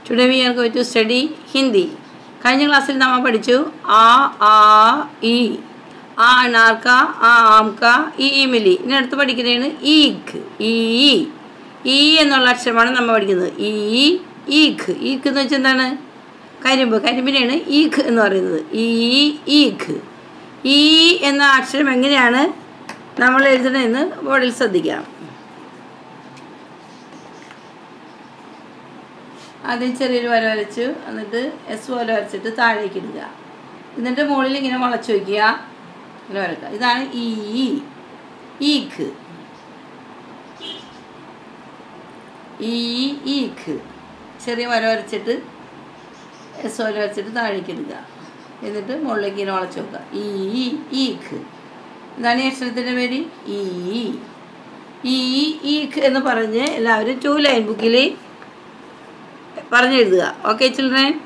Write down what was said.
today we are going to study Hindi കഴിഞ്ഞ ക്ലാസ്സിൽ നമ്മൾ പഠിച്ചു ആ ആ ഇ ആ അണാർക്ക ആ ആംക ഈ ഇമിലി ഇനി അടുത്ത് പഠിക്കുന്നതാണ് ഈഖ് ഈ ഈ എന്നുള്ള അക്ഷരമാണ് നമ്മൾ പഠിക്കുന്നത് ഈ ഈഖ് ഈഖ് എന്ന് വെച്ചാൽ എന്താണ് കരിമ്പ് കരിമ്പിനെയാണ് ഈഖ് എന്ന് പറയുന്നത് ഈ ഈഖ് ഈ എന്ന അക്ഷരം എങ്ങനെയാണ് നമ്മൾ എഴുതണമെന്ന് ബോർഡിൽ ശ്രദ്ധിക്കാം ആദ്യം ചെറിയൊരു വര വരച്ചു എന്നിട്ട് എസ് പോലെ വരച്ചിട്ട് താഴേക്ക് ഇടുക എന്നിട്ട് മുകളിൽ ഇങ്ങനെ വളച്ചു വയ്ക്കുക ഇങ്ങനെ വരക്കുക ഇതാണ് ഈ ഈഖ് ഈ ഈഖ് ചെറിയ വര വരച്ചിട്ട് എസ് പോലെ വരച്ചിട്ട് താഴേക്ക് ഇടുക എന്നിട്ട് മുകളിലേക്ക് ഇങ്ങനെ വളച്ചു വെക്കുക ഈ ഈഖ് ഇതാണ് ഈ അക്ഷരത്തിൻ്റെ പേര് ഈ ഈ ഈഖ് എന്ന് പറഞ്ഞ് എല്ലാവരും ടു ലൈൻ ബുക്കിൽ പറഞ്ഞെഴുതുക ഓക്കെ ചിൽഡ്രൻ